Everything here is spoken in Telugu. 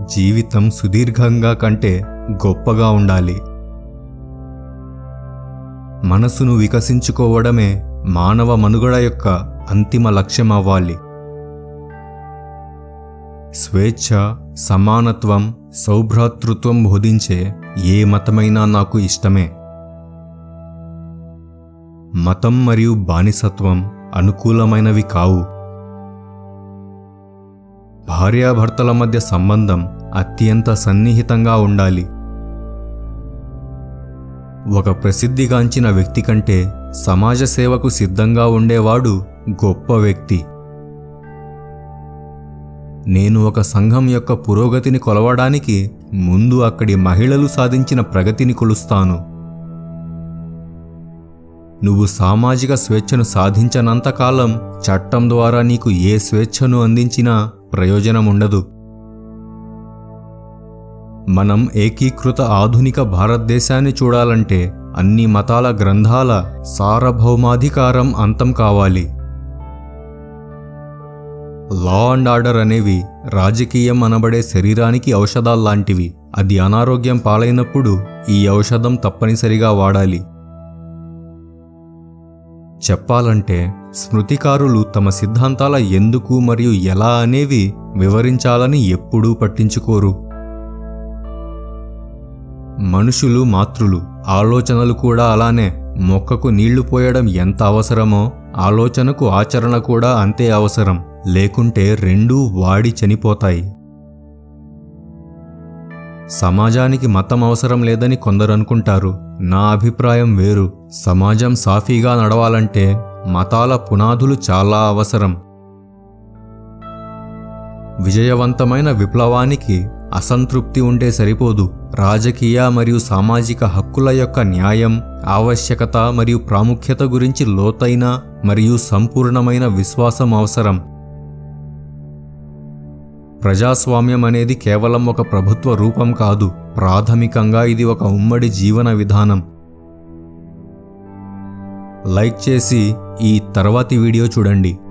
జీవితం సుదీర్ఘంగా కంటే గొప్పగా ఉండాలి మనసును వికసించుకోవడమే మానవ మనుగడ యొక్క అంతిమ లక్ష్యం అవ్వాలి స్వేచ్ఛ సమానత్వం సౌభ్రాతృత్వం బోధించే ఏ మతమైనా నాకు ఇష్టమే మతం మరియు బానిసత్వం అనుకూలమైనవి కావు భార్యాభర్తల మధ్య సంబంధం అత్యంత సన్నిహితంగా ఉండాలి ఒక ప్రసిద్ధిగాంచిన వ్యక్తి కంటే సమాజ సేవకు సిద్ధంగా ఉండేవాడు గొప్ప వ్యక్తి నేను ఒక సంఘం యొక్క పురోగతిని కొలవడానికి ముందు అక్కడి మహిళలు సాధించిన ప్రగతిని కొలుస్తాను నువ్వు సామాజిక స్వేచ్ఛను సాధించనంతకాలం చట్టం ద్వారా నీకు ఏ స్వేచ్ఛను అందించినా ప్రయోజనం ఉండదు మనం ఏకీకృత ఆధునిక భారతదేశాన్ని చూడాలంటే అన్ని మతాల గ్రంథాల సార్వభౌమాధికారం అంతం కావాలి లా అండ్ ఆర్డర్ అనేవి రాజకీయం అనబడే శరీరానికి ఔషధాల్లాంటివి అది అనారోగ్యం పాలైనప్పుడు ఈ ఔషధం తప్పనిసరిగా వాడాలి చెప్పాలంటే స్మృతికారులు తమ సిద్ధాంతాల ఎందుకు మరియు ఎలా అనేవి వివరించాలని ఎప్పుడూ పట్టించుకోరు మనుషులు మాతృలు ఆలోచనలు కూడా అలానే మొక్కకు నీళ్లు పోయడం ఎంత అవసరమో ఆలోచనకు ఆచరణ కూడా అంతే అవసరం లేకుంటే రెండూ వాడి చనిపోతాయి సమాజానికి మతం అవసరం లేదని కొందరు అనుకుంటారు నా అభిప్రాయం వేరు సమాజం సాఫీగా నడవాలంటే మతాల పునాదులు చాలా అవసరం విజయవంతమైన విప్లవానికి అసంతృప్తి ఉంటే సరిపోదు రాజకీయ మరియు సామాజిక హక్కుల యొక్క న్యాయం ఆవశ్యకత మరియు ప్రాముఖ్యత గురించి లోతైన మరియు సంపూర్ణమైన విశ్వాసం అవసరం ప్రజాస్వామ్యం అనేది కేవలం ఒక ప్రభుత్వ రూపం కాదు ప్రాథమికంగా ఇది ఒక ఉమ్మడి జీవన విధానం లైక్ చేసి ఈ తర్వాతి వీడియో చూడండి